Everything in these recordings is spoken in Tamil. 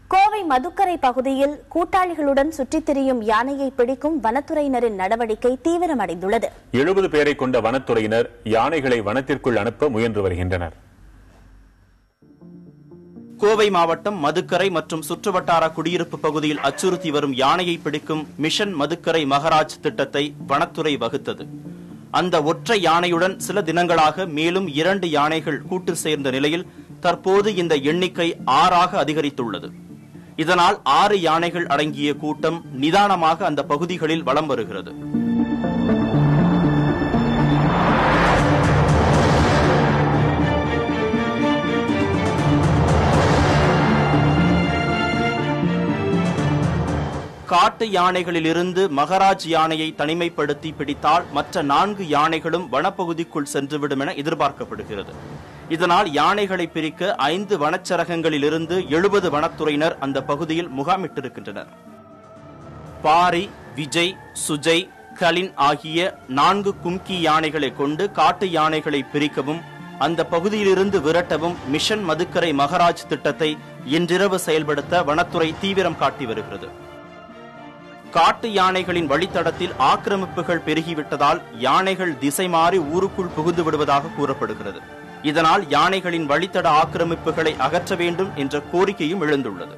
கோவை மதுக்கரை பகுதியில் கூட்டாளிகளுடன் சுற்றித் திரியும் யானையை பிடிக்கும் வனத்துறையினரின் நடவடிக்கை தீவிரமடைந்துள்ளது எழுபது பேரை கொண்ட வனத்துறையினர் யானைகளை வனத்திற்குள் அனுப்ப முயன்று வருகின்றனர் கோவை மாவட்டம் மதுக்கரை மற்றும் சுற்றுவட்டார குடியிருப்பு பகுதியில் அச்சுறுத்தி வரும் யானையை பிடிக்கும் மிஷன் மதுக்கரை மகராஜ் திட்டத்தை வனத்துறை வகுத்தது அந்த ஒற்றை யானையுடன் சில தினங்களாக மேலும் இரண்டு யானைகள் கூட்டு சேர்ந்த நிலையில் தற்போது இந்த எண்ணிக்கை ஆறாக அதிகரித்துள்ளது இதனால் ஆறு யானைகள் அடங்கிய கூட்டம் நிதானமாக அந்த பகுதிகளில் வலம் வருகிறது காட்டு யானைகளிலிருந்து மகராஜ் யானையை தனிமைப்படுத்தி பிடித்தால் மற்ற நான்கு யானைகளும் வனப்பகுதிக்குள் சென்றுவிடும் என எதிர்பார்க்கப்படுகிறது இதனால் யானைகளை பிரிக்க ஐந்து வனச்சரகங்களிலிருந்து எழுபது வனத்துறையினர் அந்த பகுதியில் முகாமிட்டிருக்கின்றனர் பாரி விஜய் சுஜய் கலின் ஆகிய நான்கு கும்கி யானைகளை கொண்டு காட்டு யானைகளை பிரிக்கவும் அந்த பகுதியிலிருந்து விரட்டவும் மிஷன் மதுக்கரை மகராஜ் திட்டத்தை இன்றிரவு செயல்படுத்த வனத்துறை தீவிரம் காட்டி வருகிறது காட்டு யானைகளின் வழித்தடத்தில் ஆக்கிரமிப்புகள் பெருகிவிட்டதால் யானைகள் திசை மாறி ஊருக்குள் புகுந்து விடுவதாக கூறப்படுகிறது இதனால் யானைகளின் வழித்தட ஆக்கிரமிப்புகளை அகற்ற வேண்டும் என்ற கோரிக்கையும் எழுந்துள்ளது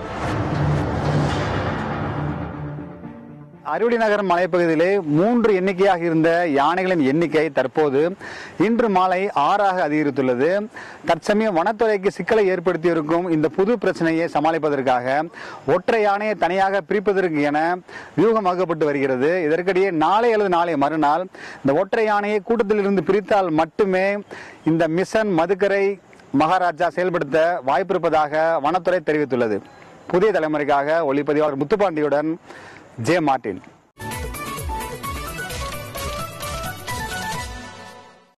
அருவிடி நகர் மலைப்பகுதியிலே மூன்று எண்ணிக்கையாக இருந்த யானைகளின் எண்ணிக்கை தற்போது இன்று மாலை ஆறாக அதிகரித்துள்ளது தற்சமயம் வனத்துறைக்கு சிக்கலை ஏற்படுத்தியிருக்கும் இந்த புது பிரச்சனையை சமாளிப்பதற்காக ஒற்றை யானையை தனியாக பிரிப்பதற்கு என வியூகம் வகுக்கப்பட்டு வருகிறது இதற்கிடையே நாளை அல்லது நாளை மறுநாள் இந்த ஒற்றை யானையை கூட்டத்திலிருந்து பிரித்தால் மட்டுமே இந்த மிஷன் மதுக்கரை மகாராஜா செயல்படுத்த வாய்ப்பிருப்பதாக வனத்துறை தெரிவித்துள்ளது புதிய தலைமுறைக்காக ஒளிப்பதிவாளர் முத்துப்பாண்டியுடன் ஜே மார்டின்